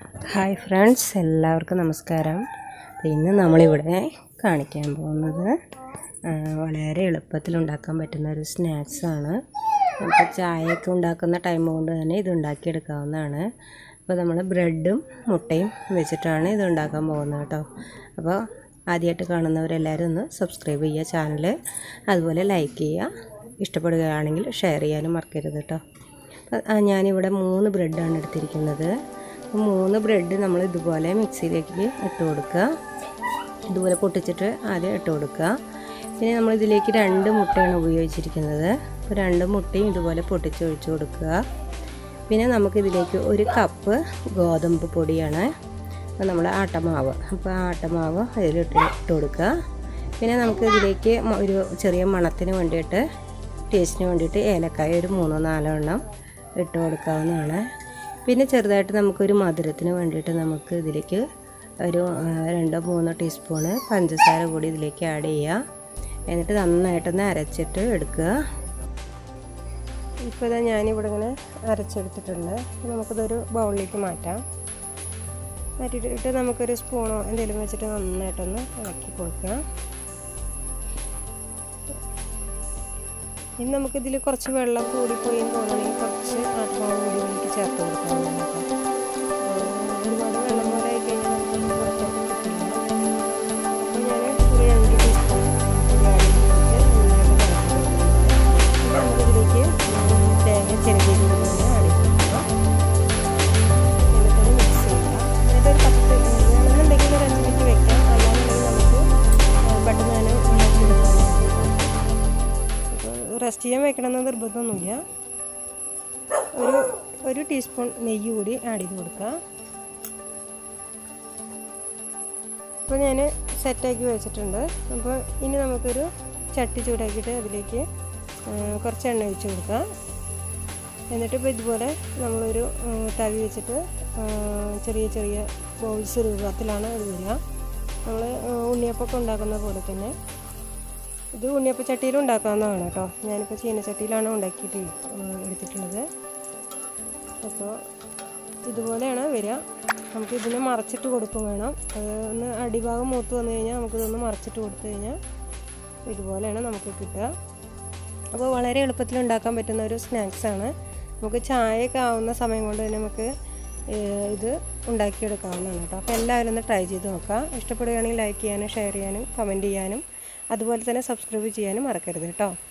Hi friends എല്ലാവർക്കും നമസ്കാരം ഇന്ന് നമ്മളിവിടെ കാണിക്കാൻ പോകുന്നത് ആ, വളരെ എളുപ്പത്തിൽ ഉണ്ടാക്കാൻ പറ്റുന്ന ഒരു സ്നാക്സാണ് അപ്പോൾ ചായയൊക്കെ ഉണ്ടാക്കുന്ന ടൈം കൊണ്ട് തന്നെ ഇത് ഉണ്ടാക്കിയെടുക്കാവുന്നതാണ് അപ്പോൾ നമ്മൾ ബ്രെഡും മുട്ടയും വെച്ചിട്ടാണ് ഇത് ഉണ്ടാക്കാൻ പോകുന്നത് കേട്ടോ അപ്പോൾ ആദ്യമായിട്ട് കാണുന്നവരെല്ലാവരും ഒന്ന് സബ്സ്ക്രൈബ് ചെയ്യുക ചാനൽ അതുപോലെ ലൈക്ക് ചെയ്യുക ഇഷ്ടപ്പെടുകയാണെങ്കിൽ ഷെയർ ചെയ്യാനും മറക്കരുത് കേട്ടോ അപ്പോൾ, ആ, ഞാനിവിടെ മൂന്ന് ബ്രെഡാണ് എടുത്തിരിക്കുന്നത് അപ്പോൾ മൂന്ന് ബ്രെഡ് നമ്മൾ ഇതുപോലെ മിക്സിയിലേക്ക് ഇട്ട് കൊടുക്കുക ഇതുപോലെ പൊട്ടിച്ചിട്ട് ആദ്യം ഇട്ട് കൊടുക്കുക പിന്നെ നമ്മൾ ഇതിലേക്ക് രണ്ട് മുട്ടയാണ് ഉപയോഗിച്ചിരിക്കുന്നത് അപ്പോൾ രണ്ട് മുട്ടയും ഇതുപോലെ പൊട്ടിച്ചൊഴിച്ച് കൊടുക്കുക പിന്നെ നമുക്കിതിലേക്ക് ഒരു കപ്പ് ഗോതമ്പ് പൊടിയാണ് അപ്പോൾ നമ്മൾ ആട്ടമാവ് അപ്പോൾ ആ ആട്ടമാവ് അതിലിട്ട് ഇട്ട് കൊടുക്കുക പിന്നെ നമുക്ക് ഇതിലേക്ക് മ- ഒരു ചെറിയ മണത്തിന് വേണ്ടിയിട്ട് ടേസ്റ്റിന് വേണ്ടിയിട്ട് ഏലക്കായ ഒരു മൂന്നോ നാലോ എണ്ണം ഇട്ട് കൊടുക്കാവുന്നതാണ് പിന്നെ ചെറുതായിട്ട് നമുക്കൊരു മധുരത്തിന് വേണ്ടിയിട്ട് നമുക്ക് ഇതിലേക്ക് ഒരു ആ, രണ്ടോ മൂന്നോ ടീസ്പൂണ് പഞ്ചസാര കൂടി ഇതിലേക്ക് ആഡ് ചെയ്യുക എന്നിട്ട് നന്നായിട്ടൊന്ന് അരച്ചിട്ട് എടുക്കുക ഇപ്പോൾ ഇതാ ഞാനിവിടെ ഇങ്ങനെ അരച്ചെടുത്തിട്ടുണ്ട് അപ്പോൾ നമുക്കിതൊരു ബൗളിലേക്ക് മാറ്റാം മാറ്റിയിട്ട് നമുക്കൊരു സ്പൂണോ എന്തെങ്കിലും വെച്ചിട്ട് നന്നായിട്ടൊന്ന് ഇളക്കി കൊടുക്കുക ഇനി നമുക്കിതിൽ കുറച്ച് വെള്ളം കൂടിപ്പോയി എന്ന് തോന്നുകയാണെങ്കിൽ കുറച്ച് ആത്മാവ് കൂടി ഇതിലേക്ക് ചേർത്ത് കൊടുക്കാവുന്നതാണ് കേട്ടോ. അപ്പോൾ ഒരുപാട് വെള്ളം പോലെ ആയി കഴിഞ്ഞാൽ നമുക്ക് പുറത്തോട്ട് കിട്ടില്ല അപ്പോൾ ഞാൻ ഒരു രണ്ട് ടീസ്പൂൺ പൊടി ആഡ് ചെയ്തിട്ട് നന്നായിട്ട് ഇളക്കി കൊടുക്കുന്നുണ്ട്. ഇനി നമുക്കിതിലേക്ക് തേങ്ങ ചിരകിയത് കൂടി ആഡ് ചെയ്ത് കൊടുക്കുക എന്നിട്ടൊന്ന് മിക്സ് ചെയ്യുക എന്നിട്ട് ഒരു പത്ത് വേണമെന്നുണ്ടെങ്കിൽ ഒരു അഞ്ച് മിനിറ്റ് വെക്കാം അല്ലാന്നുണ്ടെങ്കിൽ നമുക്ക് പെട്ടെന്ന് തന്നെ ഉണ്ടാക്കിയെടുക്കാം അപ്പോൾ റെസ്റ്റ് ചെയ്യാൻ വെക്കണമെന്ന് നിർബന്ധമൊന്നുമില്ല ഒരു ഒരു ടീസ്പൂൺ നെയ്യ് കൂടി ആഡ് ചെയ്ത് കൊടുക്കുക അപ്പോൾ ഞാൻ സെറ്റാക്കി വെച്ചിട്ടുണ്ട് അപ്പോൾ ഇനി നമുക്കൊരു ചട്ടി ചൂടാക്കിയിട്ട് അതിലേക്ക് ആ, കുറച്ച് എണ്ണ ഒഴിച്ച് കൊടുക്കുക എന്നിട്ട് ഇപ്പോൾ ഇതുപോലെ നമ്മളൊരു ആ, തവി വെച്ചിട്ട് ആ, ചെറിയ ചെറിയ ബോൾസ് രൂപത്തിലാണ് അത് വരിക നമ്മൾ ഉണ്ണിയപ്പമൊക്കെ ഉണ്ടാക്കുന്ന പോലെ തന്നെ ഇത് ഉണ്ണിയപ്പ ചട്ടിയിലും ഉണ്ടാക്കാവുന്നതാണ് കേട്ടോ ഞാനിപ്പോൾ ചീനച്ചട്ടിയിലാണ് ഉണ്ടാക്കിയിട്ട് ഉം, എടുത്തിട്ടുള്ളത് അപ്പോൾ ഇതുപോലെയാണ് വരിക നമുക്ക് ഇതിനെ മറച്ചിട്ട് കൊടുക്കും വേണം അത് ഒന്ന് അടിഭാഗം മൂത്ത് വന്നു കഴിഞ്ഞാൽ നമുക്കിതൊന്ന് മറച്ചിട്ട് കൊടുത്തു കഴിഞ്ഞാൽ ഇതുപോലെയാണ് നമുക്ക് കിട്ടുക അപ്പോൾ വളരെ എളുപ്പത്തിൽ ഉണ്ടാക്കാൻ പറ്റുന്ന ഒരു സ്നാക്സാണ് നമുക്ക് ചായയൊക്കെ ആവുന്ന സമയം കൊണ്ട് തന്നെ നമുക്ക് ഏഹ്, ഇത് ഉണ്ടാക്കിയെടുക്കാവുന്നതാണ് കേട്ടോ അപ്പോൾ എല്ലാവരും ഒന്ന് ട്രൈ ചെയ്ത് നോക്കാം ഇഷ്ടപ്പെടുകയാണെങ്കിൽ ലൈക്ക് ചെയ്യാനും ഷെയർ ചെയ്യാനും കമൻറ്റ് ചെയ്യാനും അതുപോലെ തന്നെ സബ്സ്ക്രൈബ് ചെയ്യാനും മറക്കരുത് കേട്ടോ